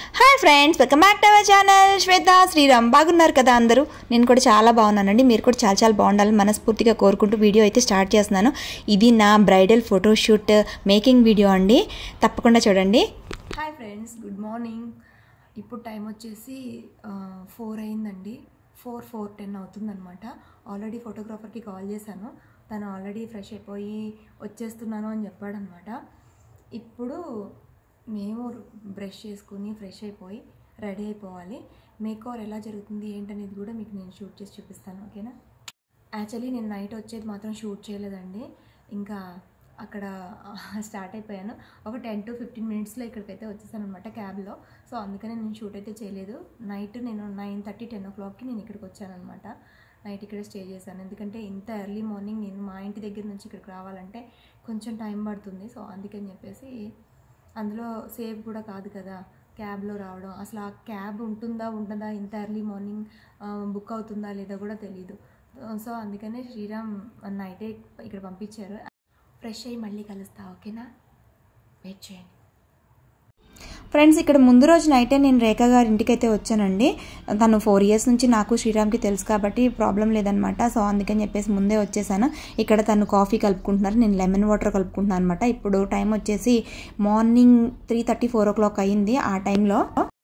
Hi friends welcome back to our channel Shweta Sriram బాగున్నారు కదా అందరూ నేను కూడా చాలా బాగున్నానండి మీరు కూడా చాలా చాలా బాగుండాలని మనస్ఫూర్తిగా కోరుకుంటూ వీడియో అయితే స్టార్ట్ చేస్తున్నాను ఇది నా బ్రైడల్ ఫోటోషూట్ మేకింగ్ వీడియో అండి తప్పకుండా చూడండి హాయ్ ఫ్రెండ్స్ గుడ్ మార్నింగ్ ఇప్పుడు టైం వచ్చేసి ఫోర్ అయిందండి ఫోర్ ఫోర్ టెన్ అవుతుందన్నమాట ఆల్రెడీ ఫోటోగ్రాఫర్కి కాల్ చేశాను తను ఆల్రెడీ ఫ్రెష్ అయిపోయి వచ్చేస్తున్నాను అని చెప్పాడనమాట ఇప్పుడు మేము బ్రష్ చేసుకుని ఫ్రెష్ అయిపోయి రెడీ అయిపోవాలి మేకోవర్ ఎలా జరుగుతుంది ఏంటనేది కూడా మీకు నేను షూట్ చేసి చూపిస్తాను ఓకేనా యాక్చువల్లీ నేను నైట్ వచ్చేది మాత్రం షూట్ చేయలేదండి ఇంకా అక్కడ స్టార్ట్ అయిపోయాను ఒక టెన్ టు ఫిఫ్టీన్ మినిట్స్లో ఇక్కడికైతే వచ్చేసాను అనమాట క్యాబ్లో సో అందుకనే నేను షూట్ అయితే చేయలేదు నైట్ నేను నైన్ థర్టీ టెన్ ఓ క్లాక్కి నేను ఇక్కడికి వచ్చానమాట నైట్ ఇక్కడే స్టే చేశాను ఎందుకంటే ఇంత ఎర్లీ మార్నింగ్ నేను మా ఇంటి దగ్గర నుంచి ఇక్కడికి రావాలంటే కొంచెం టైం పడుతుంది సో అందుకని చెప్పేసి అందులో సేఫ్ కూడా కాదు కదా క్యాబ్లో రావడం అసలు ఆ క్యాబ్ ఉంటుందా ఉంటుందా ఇంత ఎర్లీ మార్నింగ్ బుక్ అవుతుందా లేదా కూడా తెలియదు సో అందుకనే శ్రీరామ్ నైటే ఇక్కడ పంపించారు ఫ్రెష్ అయ్యి మళ్ళీ కలుస్తా ఓకేనా వెయిట్ చేయండి ఫ్రెండ్స్ ఇక్కడ ముందు రోజు నైటే నేను రేఖ గారి ఇంటికి అయితే వచ్చానండి తను ఫోర్ ఇయర్స్ నుంచి నాకు శ్రీరామ్కి తెలుసు కాబట్టి ప్రాబ్లం లేదనమాట సో అందుకని చెప్పేసి ముందే వచ్చేసాను ఇక్కడ తను కాఫీ కలుపుకుంటున్నారు నేను లెమన్ వాటర్ కలుపుకుంటున్నాను అనమాట ఇప్పుడు టైం వచ్చేసి morning three thirty four o'clock అయ్యింది ఆ టైంలో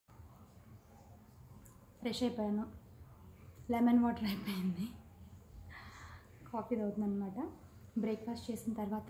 ఫ్రెష్ అయిపోయాను లెమన్ వాటర్ అయిపోయింది కాఫీ తాగుతున్నాను అనమాట బ్రేక్ఫాస్ట్ చేసిన తర్వాత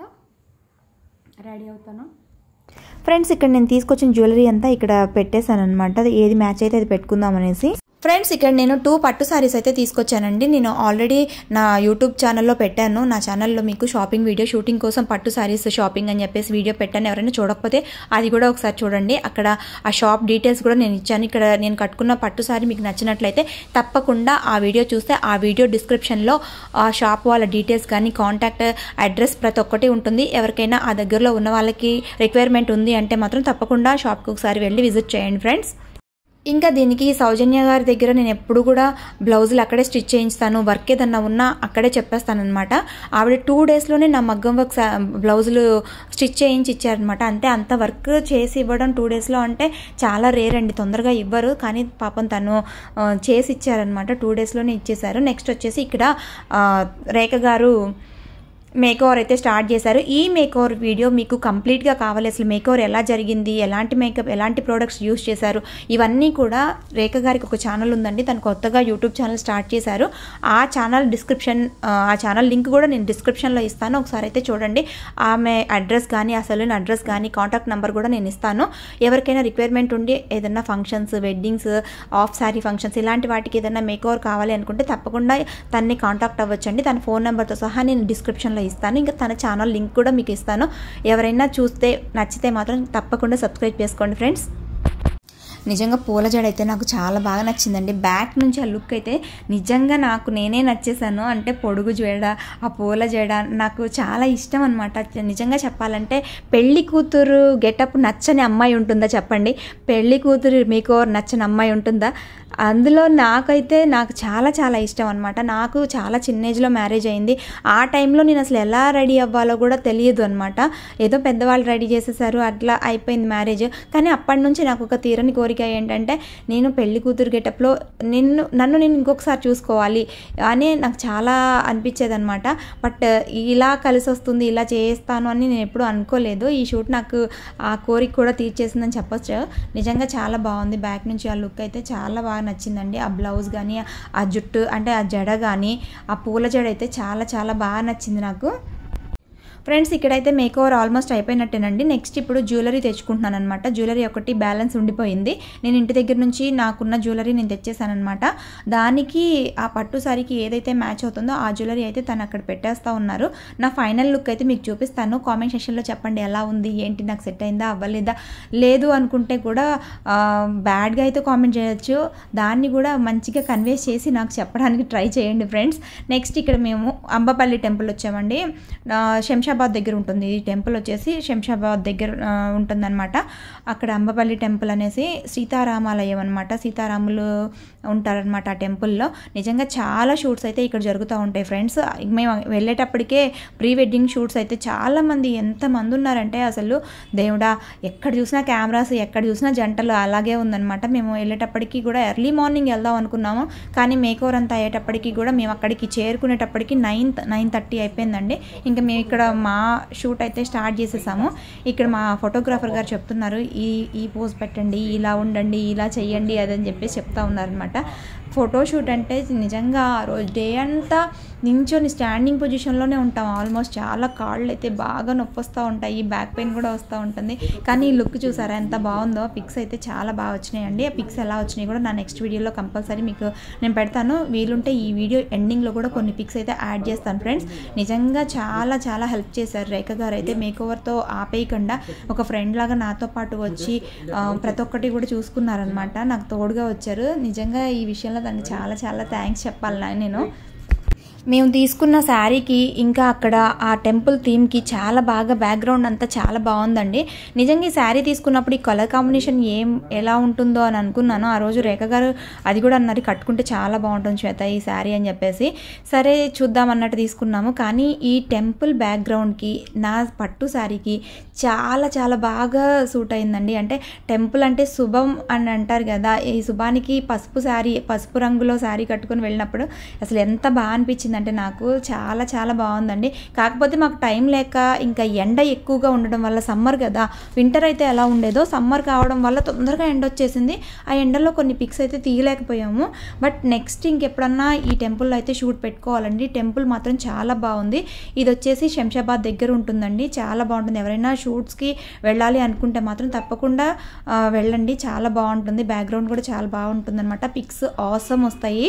రెడీ అవుతాను ఫ్రెండ్స్ ఇక్కడ నేను తీసుకొచ్చిన జ్యువెలరీ అంతా ఇక్కడ పెట్టేశాను అనమాట ఏది మ్యాచ్ అయితే అది పెట్టుకుందాం అనేసి ఫ్రెండ్స్ ఇక్కడ నేను టూ పట్టు సారీస్ అయితే తీసుకొచ్చానండి నేను ఆల్రెడీ నా యూట్యూబ్ ఛానల్లో పెట్టాను నా ఛానల్లో మీకు షాపింగ్ వీడియో షూటింగ్ కోసం పట్టు సారీస్ షాపింగ్ అని చెప్పేసి వీడియో పెట్టాను ఎవరైనా చూడకపోతే అది కూడా ఒకసారి చూడండి అక్కడ ఆ షాప్ డీటెయిల్స్ కూడా నేను ఇచ్చాను ఇక్కడ నేను కట్టుకున్న పట్టు సారీ మీకు నచ్చినట్లయితే తప్పకుండా ఆ వీడియో చూస్తే ఆ వీడియో డిస్క్రిప్షన్లో ఆ షాప్ వాళ్ళ డీటెయిల్స్ కానీ కాంటాక్ట్ అడ్రస్ ప్రతి ఒక్కటి ఉంటుంది ఎవరికైనా ఆ దగ్గరలో ఉన్న వాళ్ళకి రిక్వైర్మెంట్ ఉంది అంటే మాత్రం తప్పకుండా షాప్కి ఒకసారి వెళ్ళి విజిట్ చేయండి ఫ్రెండ్స్ ఇంకా దీనికి సౌజన్య గారి దగ్గర నేను ఎప్పుడు కూడా బ్లౌజులు అక్కడే స్టిచ్ చేయిస్తాను వర్క్ ఏదన్నా ఉన్నా అక్కడే చెప్పేస్తానమాట ఆవిడ టూ డేస్లోనే నా మగ్గం వర్క్ బ్లౌజులు స్టిచ్ చేయించి ఇచ్చారనమాట అంతే అంత వర్క్ చేసి ఇవ్వడం టూ డేస్లో అంటే చాలా రేర్ అండి తొందరగా ఇవ్వరు కానీ పాపం తను చేసి ఇచ్చారనమాట టూ డేస్లోనే ఇచ్చేశారు నెక్స్ట్ వచ్చేసి ఇక్కడ రేఖ గారు మేకోవర్ అయితే స్టార్ట్ చేశారు ఈ మేకోవర్ వీడియో మీకు కంప్లీట్గా కావాలి అసలు మేకోవర్ ఎలా జరిగింది ఎలాంటి మేకప్ ఎలాంటి ప్రోడక్ట్స్ యూస్ చేశారు ఇవన్నీ కూడా రేఖ గారికి ఒక ఛానల్ ఉందండి తను కొత్తగా యూట్యూబ్ ఛానల్ స్టార్ట్ చేశారు ఆ ఛానల్ డిస్క్రిప్షన్ ఆ ఛానల్ లింక్ కూడా నేను డిస్క్రిప్షన్లో ఇస్తాను ఒకసారి అయితే చూడండి ఆమె అడ్రస్ కానీ ఆ సెలూన్ అడ్రస్ కానీ కాంటాక్ట్ నెంబర్ కూడా నేను ఇస్తాను ఎవరికైనా రిక్వైర్మెంట్ ఉండి ఏదైనా functions weddings half sari functions ఇలాంటి వాటికి ఏదైనా మేకోవర్ కావాలి అనుకుంటే తప్పకుండా తన్ని కాంటాక్ట్ అవ్వచ్చండి తన ఫోన్ నెంబర్తో సహా నేను డిస్క్రిప్షన్లో ఇస్తాను ఇంకా తన ఛానల్ లింక్ కూడా మీకు ఇస్తాను ఎవరైనా చూస్తే నచ్చితే మాత్రం తప్పకుండా సబ్స్క్రైబ్ చేసుకోండి ఫ్రెండ్స్ నిజంగా పూల జడ అయితే నాకు చాలా బాగా నచ్చిందండి బ్యాక్ నుంచి ఆ లుక్ అయితే నిజంగా నాకు నేనే నచ్చేసాను అంటే పొడుగు జడ ఆ పూల జడ నాకు చాలా ఇష్టం అనమాట నిజంగా చెప్పాలంటే పెళ్లి కూతురు గెటప్ నచ్చని అమ్మాయి ఉంటుందా చెప్పండి పెళ్లి కూతురు మీకు నచ్చని అమ్మాయి ఉంటుందా అందులో నాకైతే నాకు చాలా చాలా ఇష్టం అనమాట నాకు చాలా చిన్న ఏజ్లో మ్యారేజ్ అయింది ఆ టైంలో నేను అసలు ఎలా రెడీ అవ్వాలో కూడా తెలియదు అనమాట ఏదో పెద్దవాళ్ళు రెడీ చేసేసారు అట్లా అయిపోయింది మ్యారేజ్ కానీ అప్పటి నుంచి నాకు ఒక తీరని కోరిక ఏంటంటే నేను పెళ్లి కూతురు గెటప్లో నిన్ను నన్ను నేను ఇంకొకసారి చూసుకోవాలి అని నాకు చాలా అనిపించేది అనమాట బట్ ఇలా కలిసి వస్తుంది ఇలా చేస్తాను అని నేను ఎప్పుడూ అనుకోలేదు ఈ షూట్ నాకు ఆ కోరిక కూడా తీర్చేసిందని చెప్పొచ్చు నిజంగా చాలా బాగుంది బ్యాక్ నుంచి ఆ లుక్ అయితే చాలా బాగా నచ్చిందండి ఆ బ్లౌజ్ కానీ ఆ జుట్టు అంటే ఆ జడ కానీ ఆ పూల జడ అయితే చాలా చాలా బాగా నచ్చింది నాకు ఫ్రెండ్స్ ఇక్కడైతే మేక్ ఓవర్ ఆల్మోస్ట్ అయిపోయినట్టేనండి నెక్స్ట్ ఇప్పుడు జ్యువెలరీ తెచ్చుకుంటున్నాను అనమాట జ్యువెలరీ ఒకటి బ్యాలెన్స్ ఉండిపోయింది నేను ఇంటి దగ్గర నుంచి నాకున్న జ్యువెలరీ నేను తెచ్చేసానమాట దానికి ఆ పట్టు సారీకి ఏదైతే మ్యాచ్ అవుతుందో ఆ జ్యువెలరీ అయితే తను అక్కడ పెట్టేస్తూ ఉన్నారు నా ఫైనల్ లుక్ అయితే మీకు చూపిస్తాను కామెంట్ సెక్షన్లో చెప్పండి ఎలా ఉంది ఏంటి నాకు సెట్ అయిందా అవ్వలేదా లేదు అనుకుంటే కూడా బ్యాడ్గా అయితే కామెంట్ చేయొచ్చు దాన్ని కూడా మంచిగా కన్వే చేసి నాకు చెప్పడానికి ట్రై చేయండి ఫ్రెండ్స్ నెక్స్ట్ ఇక్కడ మేము అంబపల్లి టెంపుల్ వచ్చామండి శంషా శంషాబాద్ దగ్గర ఉంటుంది ఈ టెంపుల్ వచ్చేసి శంషాబాద్ దగ్గర ఆ, ఉంటుందన్నమాట అక్కడ అంబపల్లి టెంపుల్ అనేసి సీతారామాలయం అనమాట సీతారాములు ఉంటారనమాట ఆ టెంపుల్లో నిజంగా చాలా షూట్స్ అయితే ఇక్కడ జరుగుతూ ఉంటాయి ఫ్రెండ్స్ మేము వెళ్ళేటప్పటికే ప్రీ వెడ్డింగ్ షూట్స్ అయితే చాలా మంది ఎంతమంది ఉన్నారంటే అసలు దేవుడా ఎక్కడ చూసినా కెమెరాస్ ఎక్కడ చూసినా జంటలు అలాగే ఉందన్నమాట మేము వెళ్ళేటప్పటికి కూడా ఎర్లీ మార్నింగ్ వెళ్దాం అనుకున్నాము కానీ మేకోవర్ అంతా అయ్యేటప్పటికి కూడా మేము అక్కడికి చేరుకునేటప్పటికి నైన్ నైన్ థర్టీ అయిపోయిందండి ఇంకా మేము ఇక్కడ మా షూట్ అయితే స్టార్ట్ చేసేసాము ఇక్కడ మా ఫోటోగ్రాఫర్ గారు చెప్తున్నారు ఈ ఈ పోజ్ పెట్టండి ఇలా ఉండండి ఇలా చెయ్యండి అదని చెప్పేసి చెప్తా ఉన్నారనమాట ఫోటోషూట్ అంటే నిజంగా ఆ రోజు డే అంతా నించొని స్టాండింగ్ పొజిషన్లోనే ఉంటాం ఆల్మోస్ట్ చాలా కాళ్ళు అయితే బాగా నొప్పి వస్తూ ఉంటాయి బ్యాక్ పెయిన్ కూడా వస్తూ ఉంటుంది కానీ ఈ లుక్ చూసారా ఎంత బాగుందో పిక్స్ అయితే చాలా బాగా వచ్చినాయండి ఆ పిక్స్ ఎలా వచ్చినాయి కూడా నా నెక్స్ట్ వీడియోలో కంపల్సరీ మీకు నేను పెడతాను వీలుంటే ఈ వీడియో ఎండింగ్లో కూడా కొన్ని పిక్స్ అయితే యాడ్ చేస్తాను ఫ్రెండ్స్ నిజంగా చాలా చాలా హెల్ప్ చేశారు రేఖ గారు అయితే మేకోవర్తో ఆపేయకుండా ఒక ఫ్రెండ్ లాగా నాతో పాటు వచ్చి ఆ, ప్రతి ఒక్కటి కూడా చూసుకున్నారనమాట నాకు తోడుగా వచ్చారు నిజంగా ఈ విషయంలో దానికి చాలా చాలా థ్యాంక్స్ చెప్పాలి నా- నేను మేము తీసుకున్న శారీకి ఇంకా అక్కడ ఆ టెంపుల్ థీమ్కి చాలా బాగా బ్యాక్గ్రౌండ్ అంతా చాలా బాగుందండి నిజంగా ఈ శారీ తీసుకున్నప్పుడు ఈ కలర్ కాంబినేషన్ ఏం ఎలా ఉంటుందో అని అనుకున్నాను ఆ రోజు రేఖ గారు అది కూడా అన్నారు కట్టుకుంటే చాలా బాగుంటుంది శ్వేత ఈ శారీ అని చెప్పేసి సరే చూద్దాం అన్నట్టు తీసుకున్నాము కానీ ఈ టెంపుల్ బ్యాక్గ్రౌండ్కి నా పట్టు శారీకి చాలా చాలా బాగా సూట్ అయిందండి అంటే టెంపుల్ అంటే శుభం అని అంటారు కదా ఈ శుభానికి పసుపు శారీ పసుపు రంగులో శారీ కట్టుకొని వెళ్ళినప్పుడు అసలు ఎంత బాగా అనిపించిందంటే నాకు చాలా చాలా బాగుందండి కాకపోతే మాకు టైం లేక ఇంకా ఎండ ఎక్కువగా ఉండడం వల్ల సమ్మర్ కదా వింటర్ అయితే ఎలా ఉండేదో సమ్మర్ కావడం వల్ల తొందరగా ఎండ వచ్చేసింది ఆ ఎండలో కొన్ని పిక్స్ అయితే తీయలేకపోయాము బట్ నెక్స్ట్ ఇంకెప్పుడన్నా ఈ టెంపుల్లో అయితే షూట్ పెట్టుకోవాలండి టెంపుల్ మాత్రం చాలా బాగుంది ఇది వచ్చేసి శంషాబాద్ దగ్గర ఉంటుందండి చాలా బాగుంటుంది ఎవరైనా షూట్స్కి వెళ్ళాలి అనుకుంటే మాత్రం తప్పకుండా ఆ, వెళ్ళండి చాలా బాగుంటుంది బ్యాక్గ్రౌండ్ కూడా చాలా బాగుంటుంది అనమాట పిక్స్ ఆసమ్ వస్తాయి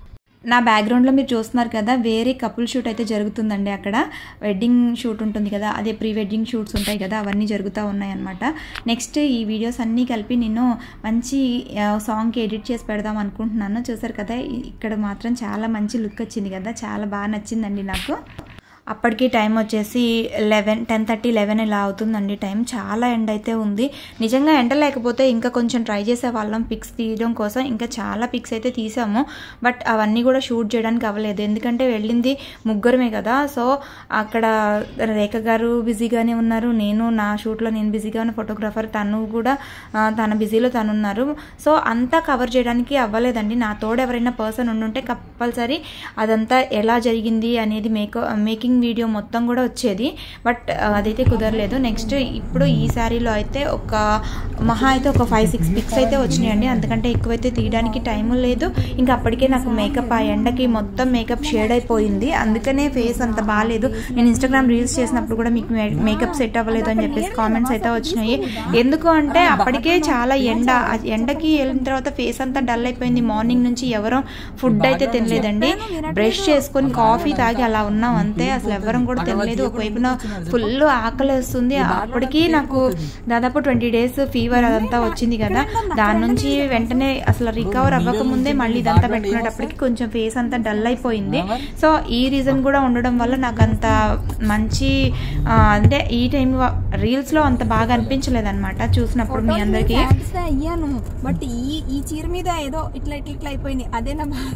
నా బ్యాక్గ్రౌండ్లో మీరు చూస్తున్నారు కదా వేరే కపుల్ షూట్ అయితే జరుగుతుందండి అక్కడ వెడ్డింగ్ షూట్ ఉంటుంది కదా అదే ప్రీ వెడ్డింగ్ షూట్స్ ఉంటాయి కదా అవన్నీ జరుగుతూ ఉన్నాయి అనమాట నెక్స్ట్ ఈ వీడియోస్ అన్నీ కలిపి నేను మంచి ఆ, సాంగ్కి ఎడిట్ చేసి పెడదాం అనుకుంటున్నాను చూసారు కదా ఇ- ఇక్కడ మాత్రం చాలా మంచి లుక్ వచ్చింది కదా చాలా బాగా నచ్చిందండి నాకు అప్పటికి టైం వచ్చేసి లెవెన్ టెన్ థర్టీ లెవెన్ ఇలా అవుతుందండి టైం చాలా ఎండ అయితే ఉంది నిజంగా ఎండ లేకపోతే ఇంకా కొంచెం ట్రై చేసే వాళ్ళం పిక్స్ తీయడం కోసం ఇంకా చాలా పిక్స్ అయితే తీసాము బట్ అవన్నీ కూడా షూట్ చేయడానికి అవ్వలేదు ఎందుకంటే వెళ్ళింది ముగ్గురమే కదా సో అక్కడ రేఖ గారు బిజీగానే ఉన్నారు నేను నా షూట్లో నేను బిజీగా ఉన్న ఫోటోగ్రాఫర్ తను కూడా ఆ, తన బిజీలో తను ఉన్నారు సో అంతా కవర్ చేయడానికి అవ్వలేదండి నా తోడు ఎవరైనా పర్సన్ ఉండుంటే కంపల్సరీ అదంతా ఎలా జరిగింది అనేది మేకో మేకింగ్ వీడియో మొత్తం కూడా వచ్చేది బట్ ఆ, అదైతే కుదరలేదు నెక్స్ట్ ఇప్పుడు ఈ శారీలో అయితే ఒక మహా అయితే ఒక ఫైవ్ సిక్స్ పిక్స్ అయితే వచ్చినాయండి అంతకంటే ఎక్కువైతే తీయడానికి టైం లేదు ఇంకా అప్పటికే నాకు మేకప్ ఆ ఎండకి మొత్తం మేకప్ షేడ్ అయిపోయింది అందుకనే ఫేస్ అంత బాగాలేదు నేను ఇన్స్టాగ్రామ్ రీల్స్ చేసినప్పుడు కూడా మీకు మేకప్ సెట్ అవ్వలేదు అని చెప్పేసి కామెంట్స్ అయితే వచ్చినాయి ఎందుకు అంటే అప్పటికే చాలా ఎండ ఆ ఎండకి వెళ్ళిన తర్వాత ఫేస్ అంతా డల్ అయిపోయింది మార్నింగ్ నుంచి ఎవరో ఫుడ్ అయితే తినలేదండి బ్రష్ చేసుకొని కాఫీ తాగి అలా ఉన్నాం అంతే అసలు ఎవరం కూడా తినలేదు ఒకవైపున ఫుల్ ఆకలి వస్తుంది అప్పటికి నాకు దాదాపు ట్వంటీ డేస్ ఫీవర్ అదంతా వచ్చింది కదా దాని నుంచి వెంటనే అసలు రికవర్ అవ్వక ముందే మళ్ళీ ఇదంతా పెట్టుకునేటప్పటికి కొంచెం ఫేస్ అంతా డల్ అయిపోయింది సో ఈ రీజన్ కూడా ఉండడం వల్ల నాకు అంత మంచి ఆ, అంటే ఈ టైం రీల్స్ లో అంత బాగా అనిపించలేదు అనమాట చూసినప్పుడు మీ అందరికి సాటిస్ఫై అయ్యాను బట్ ఈ ఈ చీర మీద ఏదో ఇట్లా ఇట్లా ఇట్లా అయిపోయింది అదే నా బాధ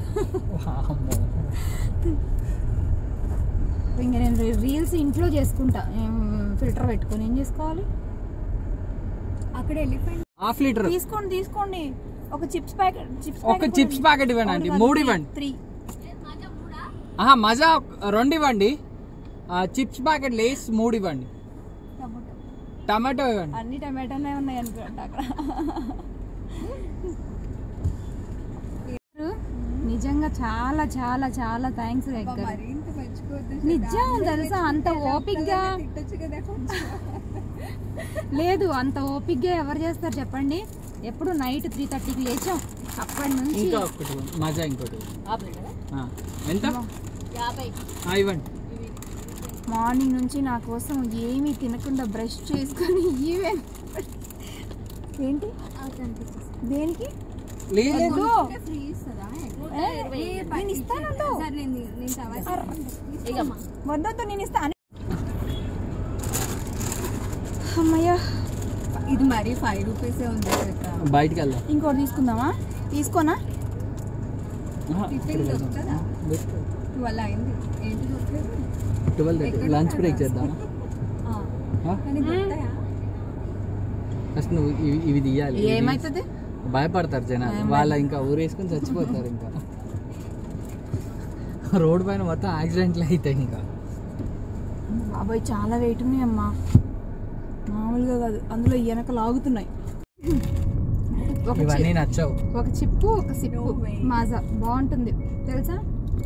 ఇంకా నేను రీల్స్ ఇంట్లో చేసుకుంటా ఫిల్టర్ పెట్టుకొని ఏం చేసుకోవాలి అక్కడ ఎలిఫెంట్ హాఫ్ లీటర్ తీసుకోండి తీసుకోండి ఒక చిప్స్ ప్యాకెట్ చిప్స్ ఒక చిప్స్ ప్యాకెట్ ఇవ్వండి ఆంటీ మూడు ఇవ్వండి త్రీ ఆహా మజా రెండు ఇవ్వండి చిప్స్ ప్యాకెట్ లేస్ మూడు ఇవ్వండి టమాటో ఇవ్వండి అన్ని టమాటానే ఉన్నాయి అనుకుంటా అక్కడ నిజంగా చాలా చాలా చాలా థ్యాంక్స్ నిజం తెలుసా అంత ఓపిక్గా లేదు అంత ఓపిక్గా ఎవరు చేస్తారు చెప్పండి ఎప్పుడు నైట్ త్రీ థర్టీకి లేచాం అప్పటి నుంచి ఇంకా ఒకటి ఇవ్వండి. మజా ఇంకోటి ఆ, ఎంత ఆ, ఇవ్వండి మార్నింగ్ నుంచి నా కోసం ఏమీ తినకుండా బ్రష్ చేసుకొని ఈవెన్ ఏంటి దేనికి లేదు వద్దు. ఏ, నేను ఇస్తానండు వద్దొద్దు నేను ఇస్తాను అమ్మయ్యా ఇది మరి ఫైవ్ రూపీసే ఉంది శ్వేత. బయటికి వెళ్దాం ఇంకోటి తీసుకుందామా తీసుకోనా ఆహా, టిఫిన్ దొరుకుతుందా దొరుకుతుంది. ట్వెల్వ్ అయింది ఏంటి దొరకలేదు ట్వెల్వ్ థర్టీ లంచ్ బ్రేక్ చేద్దామా ఆ. ఆ? కానీ దొరుకుతాయా ఫస్ట్ నువ్వు ఇవి ఇవి తీయాలి ఇవి ఏమవుతుంది భయపడతారు జనాలు వాళ్ళ ఇంకా ఊరేసుకొని చచ్చిపోతారు ఇంకా రోడ్ పైన మొత్తం యాక్సిడెంట్లు అవుతాయి ఇంకా బాబాయ్ చాలా వెయిట్ ఉన్నాయమ్మా మామూలుగా కాదు అందులో వెనక లాగుతున్నాయి ఒక చి- ఇవన్నీ నచ్చవు ఒక చిప్పు ఒక సిప్పు మాజా బాగుంటుంది తెలుసా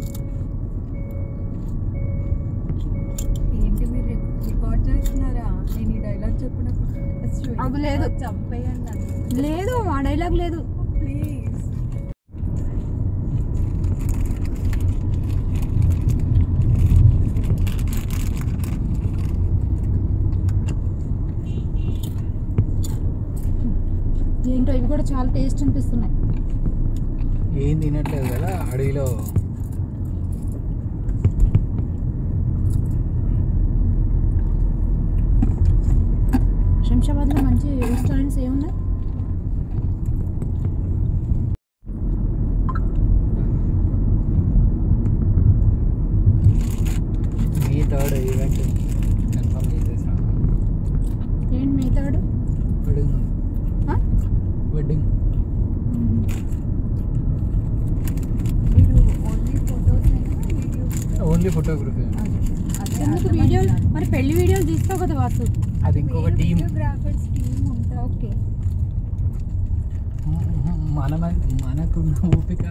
ఏంటి మీరు రికార్డ్ చేస్తున్నారా నేను ఈ డైలాగ్ చెప్పినప్పుడు అది లేదు. చంపేయండి లేదు ఆ డైలాగ్ లేదు ప్లీజ్ ఏంటో ఇవి కూడా చాలా టేస్ట్ అనిపిస్తున్నాయి ఏం తినట్లేదు కదా అడవిలో శంషాబాద్లో మంచి రెస్టారెంట్స్ ఏమున్నాయి మీ థర్డ్ ఈవెంట్ కన్ఫర్మ్ చేసేసాం ఏంటి మిగతాడు వెడ్డింగ్ ఆ? వెడ్డింగ్ మీరు only photos videos only photography ఎందుకు వీడియోలు మరి పెళ్లి వీడియోలు తీస్తావు కదా వాసు అది ఇంకొక టీం వీడియోగ్రాఫర్స్ టీమ్ ఉంటారు ఓకే మన మనకున్న ఓపిక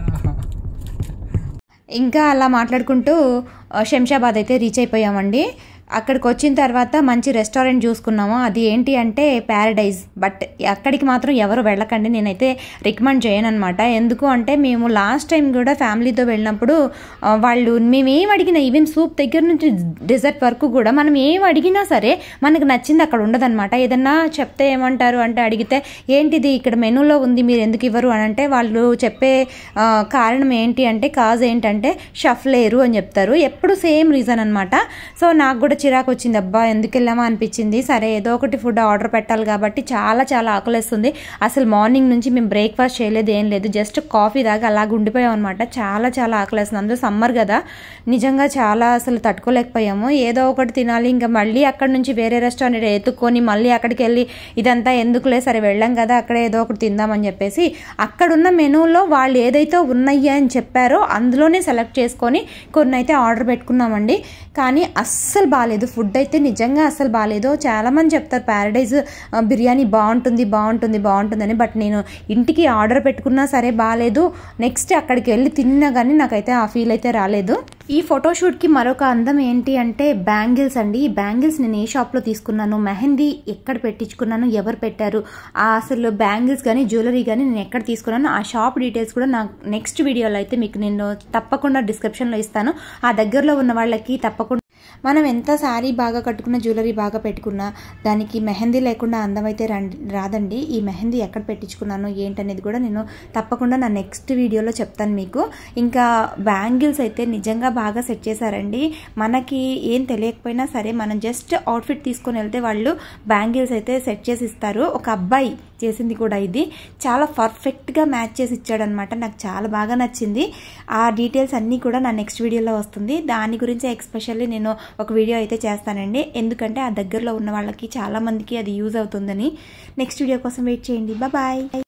ఇంకా అలా మాట్లాడుకుంటూ ఆ, శంషాబాద్ అయితే రీచ్ అయిపోయామండి అక్కడికి వచ్చిన తర్వాత మంచి రెస్టారెంట్ చూసుకున్నాము అది ఏంటి అంటే ప్యారడైజ్ బట్ అక్కడికి మాత్రం ఎవరు వెళ్ళకండి నేనైతే రికమెండ్ చేయను అనమాట ఎందుకు అంటే మేము లాస్ట్ టైం కూడా ఫ్యామిలీతో వెళ్ళినప్పుడు ఆ, వాళ్ళు మేము ఏం అడిగినా ఈవెన్ సూప్ దగ్గర నుంచి డెజర్ట్ వరకు కూడా మనం ఏం అడిగినా సరే మనకు నచ్చింది అక్కడ ఉండదన్నమాట ఏదన్నా చెప్తే ఏమంటారు అంటే అడిగితే ఏంటిది ఇక్కడ మెనూలో ఉంది మీరు ఎందుకు ఇవ్వరు అని అంటే వాళ్ళు చెప్పే ఆ, కారణం ఏంటి అంటే కాజ్ ఏంటంటే షఫ్ లేరు అని చెప్తారు ఎప్పుడు సేమ్ రీజన్ అనమాట సో నాకు కూడా చిరాకు వచ్చింది అబ్బా ఎందుకు వెళ్ళామా అనిపించింది సరే ఏదో ఒకటి ఫుడ్ ఆర్డర్ పెట్టాలి కాబట్టి చాలా చాలా ఆకలేస్తుంది అసలు మార్నింగ్ నుంచి మేము బ్రేక్ఫాస్ట్ చేయలేదు ఏం లేదు జస్ట్ కాఫీ దాకా అలాగ ఉండిపోయాం అనమాట చాలా చాలా ఆకలేస్తుంది అందులో సమ్మర్ కదా నిజంగా చాలా అసలు తట్టుకోలేకపోయాము ఏదో ఒకటి తినాలి ఇంకా మళ్ళీ అక్కడ నుంచి వేరే రెస్టారెంట్ ఎత్తుక్కొని మళ్ళీ అక్కడికి వెళ్ళి ఇదంతా ఎందుకులే సరే వెళ్ళాం కదా అక్కడే ఏదో ఒకటి తిందామని చెప్పేసి అక్కడున్న మెనూలో వాళ్ళు ఏదైతే ఉన్నాయి అని చెప్పారో అందులోనే సెలెక్ట్ చేసుకొని కొన్ని అయితే ఆర్డర్ పెట్టుకున్నామండి కానీ అస్సలు బాగాలేదు ఫుడ్ అయితే నిజంగా అస్సలు బాగాలేదు చాలామంది చెప్తారు ప్యారడైజ్ ఆ, బిర్యానీ బాగుంటుంది బాగుంటుంది బాగుంటుందని బట్ నేను ఇంటికి ఆర్డర్ పెట్టుకున్నా సరే బాగాలేదు నెక్స్ట్ అక్కడికి వెళ్ళి తిన్నా కానీ నాకైతే ఆ ఫీల్ అయితే రాలేదు ఈ ఫోటోషూట్కి మరొక అందం ఏంటి అంటే బ్యాంగిల్స్ అండి ఈ బ్యాంగిల్స్ నేను ఏ షాప్లో తీసుకున్నాను మెహందీ ఎక్కడ పెట్టించుకున్నాను ఎవరు పెట్టారు ఆ అసలు బ్యాంగిల్స్ కానీ జ్యువెలరీ కానీ నేను ఎక్కడ తీసుకున్నాను ఆ షాప్ డీటెయిల్స్ కూడా నా నెక్స్ట్ వీడియోలో అయితే మీకు నేను తప్పకుండా డిస్క్రిప్షన్లో ఇస్తాను ఆ దగ్గరలో ఉన్న వాళ్ళకి తప్పకుండా మనం ఎంత శారీ బాగా కట్టుకున్న జ్యువెలరీ బాగా పెట్టుకున్నా దానికి మెహందీ లేకుండా అందం అయితే రండి రాదండి ఈ మెహందీ ఎక్కడ పెట్టించుకున్నాను ఏంటనేది కూడా నేను తప్పకుండా నా నెక్స్ట్ వీడియోలో చెప్తాను మీకు ఇంకా బ్యాంగిల్స్ అయితే నిజంగా బాగా సెట్ చేశారండి మనకి ఏం తెలియకపోయినా సరే మనం జస్ట్ అవుట్ఫిట్ తీసుకొని వెళ్తే వాళ్ళు బ్యాంగిల్స్ అయితే సెట్ చేసి ఇస్తారు ఒక అబ్బాయి చేసింది కూడా ఇది చాలా పర్ఫెక్ట్గా మ్యాచ్ చేసి ఇచ్చాడనమాట నాకు చాలా బాగా నచ్చింది ఆ డీటెయిల్స్ అన్నీ కూడా నా నెక్స్ట్ వీడియోలో వస్తుంది దాని గురించి ఎక్స్పెషల్లీ నేను ఒక వీడియో అయితే చేస్తానండి ఎందుకంటే ఆ దగ్గరలో ఉన్న వాళ్ళకి చాలా మందికి అది యూజ్ అవుతుందని నెక్స్ట్ వీడియో కోసం వెయిట్ చేయండి బాయ్